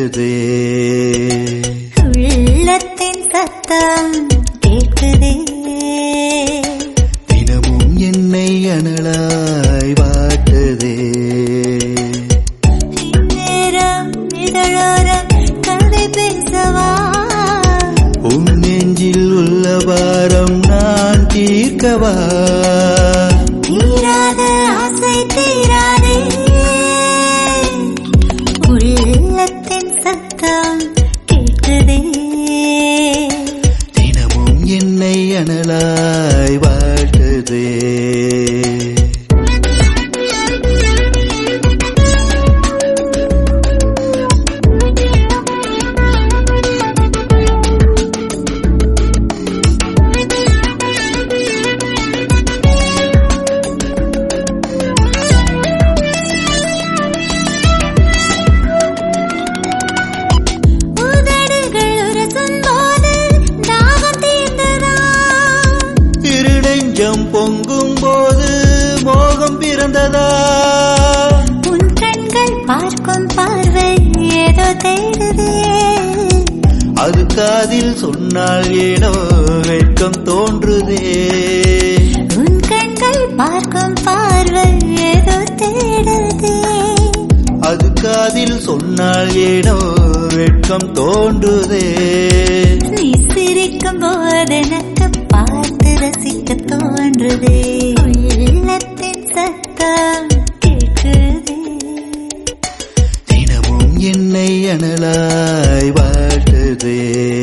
வாட்டுதே உள்ளத்தின் சத்தம் கேட்குதே தினமும் என்னை அனலாய் வாட்டுதே இந்நேரம் இதழோரம் கதை பேசவா உன் நெஞ்சில் உள்ள பாரம் நான் தீர்க்கவா தீராத ஆசை தீராதே உள்ளத்தின் சத்தம் கேட்குதே தினமும் என்னை அனலாய் வாட்டுதே உதடுகள் உரசும் போது தாகம் தீர்ந்ததா திருநெஞ்சம் பொங்கும் போது மோகம் பிறந்ததா உன் கண்கள் பார்க்கும் பார்வை ஏதோ தேடுதே அது காதில் சொன்னால் ஏனோ வெட்கம் தோன்றுதே உன் கண்கள் பார்க்கும் பார்வை ஏதோ தேடுதே அது காதில் சொன்னால் ஏனோ வெட்கம் தோன்றுதே நீ சிரிக்கும் போது எனக்கு பார்த்து ரசிக்க தோன்றுதே உள்ளத்தின் சத்தம் கேட்குதே தினமும் என்னை அனலாய் வாட்டுதே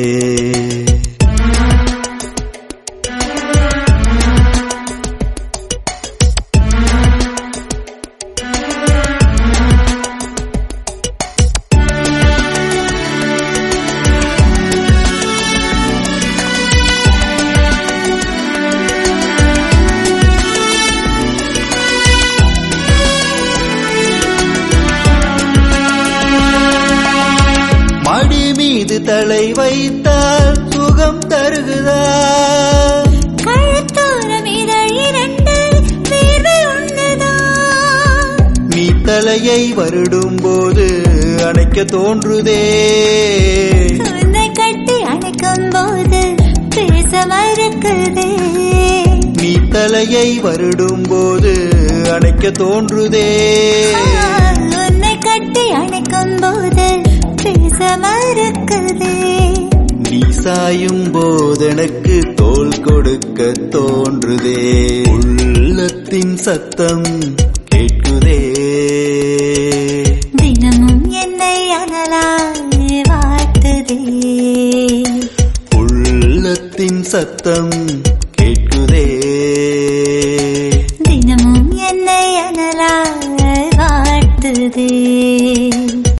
மடி மீது தலை வைத்தால் சுகம் தருகுதா கழுத்தோரம் இதழ் இரண்டு வேர்வை ஒன்றுதான் நீ தலையை வருடும் போது அணைக்க தோன்றுதே உன்னை கட்டி அணைக்கும் போது பேச மறுக்குதே நீ தலையை வருடும் போது அணைக்க தோன்றுதே உன்னை கட்டி அணைக்கும் போது பேச மறுக்குதே நீ சாயும் போது எனக்கு தோல் கொடுக்க தோன்றுதே உள்ளத்தின் சத்தம் கேட்குதே தினமும் என்னை அனலாய் வாட்டுதே உள்ளத்தின் சத்தம்